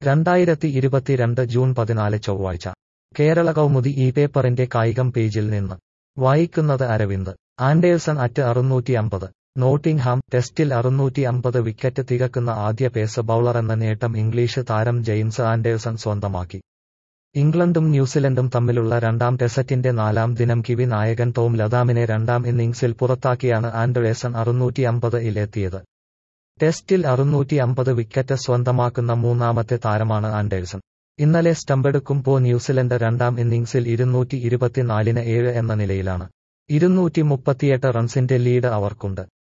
രണ്ടായിരത്തി ഇരുപത്തിരണ്ട് ജൂൺ പതിനാല് ചൊവ്വാഴ്ച കേരള കൗമുദി ഈ പേപ്പറിന്റെ കായികം പേജിൽ നിന്ന് വായിക്കുന്നത് അരവിന്ദ് ആൻഡേഴ്സൺ അറ്റ് അറുന്നൂറ്റി അമ്പത് നോട്ടിംഗ്ഹാം ടെസ്റ്റിൽ അറുന്നൂറ്റി അമ്പത് വിക്കറ്റ് തികക്കുന്ന ആദ്യ പേസ് ബൌളറെന്ന നേട്ടം ഇംഗ്ലീഷ് താരം ജെയിംസ് ആൻഡേഴ്സൺ സ്വന്തമാക്കി ഇംഗ്ലണ്ടും ന്യൂസിലൻഡും തമ്മിലുള്ള രണ്ടാം ടെസറ്റിന്റെ നാലാം ദിനം കിവി നായകൻ ടോം ലതാമിനെ രണ്ടാം ഇന്നിംഗ്സിൽ പുറത്താക്കിയാണ് ആൻഡേഴ്സൺ അറുന്നൂറ്റി അമ്പത് ഇലെത്തിയത് ടെസ്റ്റിൽ അറുന്നൂറ്റി അമ്പത് വിക്കറ്റ് സ്വന്തമാക്കുന്ന മൂന്നാമത്തെ താരമാണ് ആൻഡേഴ്സൺ ഇന്നലെ സ്റ്റമ്പെടുക്കുമ്പോൾ ന്യൂസിലൻഡ് രണ്ടാം ഇന്നിംഗ്സിൽ ഇരുന്നൂറ്റി ഇരുപത്തിനാലിന് ഏഴ് എന്ന നിലയിലാണ് ഇരുന്നൂറ്റി മുപ്പത്തിയെട്ട് റൺസിന്റെ ലീഡ് അവർക്കുണ്ട്